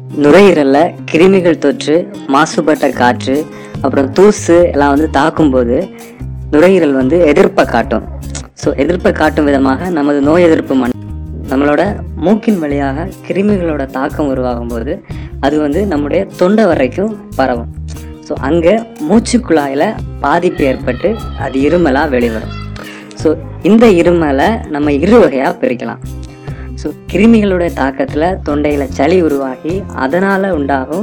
நுரையீரலில் கிருமிகள் தொற்று மாசுபட்ட காற்று அப்புறம் தூசு எல்லாம் வந்து தாக்கும்போது நுரையீரல் வந்து எதிர்ப்பை காட்டும் ஸோ எதிர்ப்பை காட்டும் விதமாக நமது நோய் எதிர்ப்பு மண் நம்மளோட மூக்கின் வழியாக கிருமிகளோட தாக்கம் உருவாகும் போது அது வந்து நம்முடைய தொண்டை வரைக்கும் பரவும் ஸோ அங்கே மூச்சுக்குழாயில் பாதிப்பு ஏற்பட்டு அது இருமலாக வெளிவரும் ஸோ இந்த இருமலை நம்ம இரு வகையாக பிரிக்கலாம் ஸோ கிருமிகளுடைய தாக்கத்தில் தொண்டையில் சளி உருவாகி அதனால் உண்டாகும்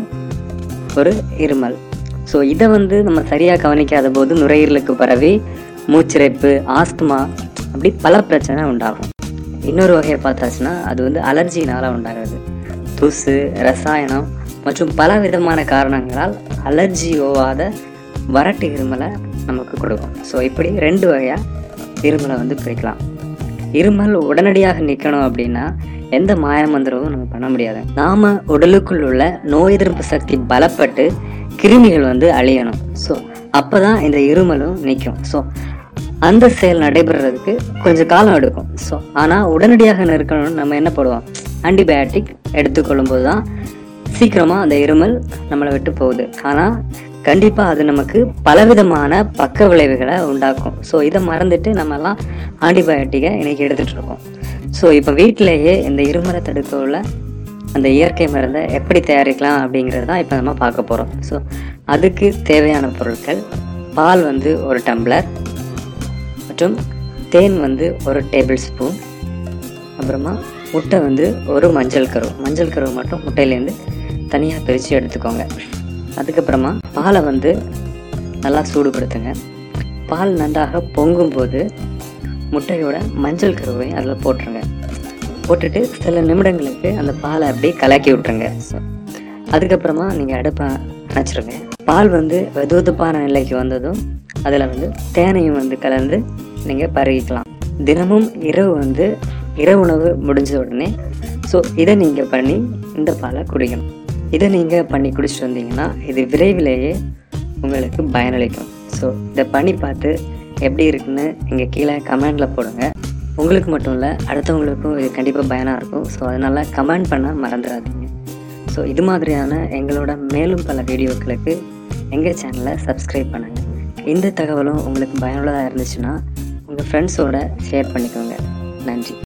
ஒரு இருமல் ஸோ இதை வந்து நம்ம சரியாக கவனிக்காத போது நுரையீரலுக்கு பரவி மூச்சிறைப்பு ஆஸ்துமா அப்படி பல பிரச்சனை உண்டாகும் இன்னொரு வகையை பார்த்தாச்சுன்னா அது வந்து அலர்ஜினால் உண்டாகிறது தூசு ரசாயனம் மற்றும் பல விதமான காரணங்களால் அலர்ஜி ஓவாத வறட்டு இருமலை நமக்கு கொடுக்கும் ஸோ இப்படி ரெண்டு வகையாக இருமலை வந்து பிரிக்கலாம் இருமல் உடனடியாக நிற்கணும் அப்படின்னா எந்த மாய மந்திரமும் நம்ம பண்ண முடியாது நாம உடலுக்குள் உள்ள நோய் எதிர்ப்பு சக்தி பலப்பட்டு கிருமிகள் வந்து அழியணும் ஸோ அப்பதான் இந்த இருமலும் நிற்கும் ஸோ அந்த செயல் நடைபெறதுக்கு கொஞ்சம் காலம் எடுக்கும் ஸோ ஆனால் உடனடியாக நிற்கணும்னு நம்ம என்ன பண்ணுவோம் ஆன்டிபயாட்டிக் எடுத்துக்கொள்ளும் போது தான் சீக்கிரமாக அந்த இருமல் நம்மளை விட்டு போகுது ஆனால் கண்டிப்பாக அது நமக்கு பலவிதமான பக்க விளைவுகளை உண்டாக்கும் ஸோ இதை மறந்துட்டு நம்மலாம் ஆன்டிபயோட்டிக்கை இன்னைக்கு எடுத்துகிட்டு இருக்கோம் ஸோ இப்போ வீட்டிலேயே இந்த இருமலை தடுக்க உள்ள அந்த இயற்கை மருந்தை எப்படி தயாரிக்கலாம் அப்படிங்கிறது தான் இப்போ நம்ம பார்க்க போகிறோம் ஸோ அதுக்கு தேவையான பொருட்கள் பால் வந்து ஒரு டம்ளர் மற்றும் தேன் வந்து ஒரு டேபிள் ஸ்பூன் அப்புறமா முட்டை வந்து ஒரு மஞ்சள் கரு மஞ்சள் கரு மட்டும் முட்டையிலேருந்து தனியாக பிரித்து எடுத்துக்கோங்க அதுக்கப்புறமா பாலை வந்து நல்லா சூடுபடுத்துங்க பால் நன்றாக பொங்கும் போது முட்டையோட மஞ்சள் கருவை அதில் போட்டுருங்க போட்டுட்டு சில நிமிடங்களுக்கு அந்த பாலை அப்படியே கலக்கி விட்டுருங்க So, அதுக்கப்புறமா நீங்கள் அடுப்பை அணைச்சிருங்க பால் வந்து வெதுவெதுப்பான நிலைக்கு வந்ததும் அதில் வந்து தேனையும் வந்து கலந்து நீங்கள் பருகிக்கலாம் தினமும் இரவு வந்து இரவு உணவு முடிஞ்ச உடனே ஸோ இதை நீங்கள் பண்ணி இந்த பாலை குடிக்கணும் இதை நீங்கள் பண்ணி குடிச்சிட்டு வந்தீங்கன்னா இது விரைவிலேயே உங்களுக்கு பயனளிக்கும் ஸோ இதை பண்ணி பார்த்து எப்படி இருக்குன்னு நீங்கள் கீழே கமெண்டில் போடுங்க உங்களுக்கு மட்டும் இல்லை அடுத்தவங்களுக்கும் இது கண்டிப்பாக பயனாக இருக்கும் ஸோ அதனால் கமெண்ட் பண்ண மறந்துடாதீங்க ஸோ இது மாதிரியான எங்களோட மேலும் பல வீடியோக்களுக்கு எங்கள் சேனலை சப்ஸ்கிரைப் பண்ணுங்கள் இந்த தகவலும் உங்களுக்கு பயனுள்ளதாக இருந்துச்சுன்னா உங்கள் ஃப்ரெண்ட்ஸோட ஷேர் பண்ணிக்கோங்க நன்றி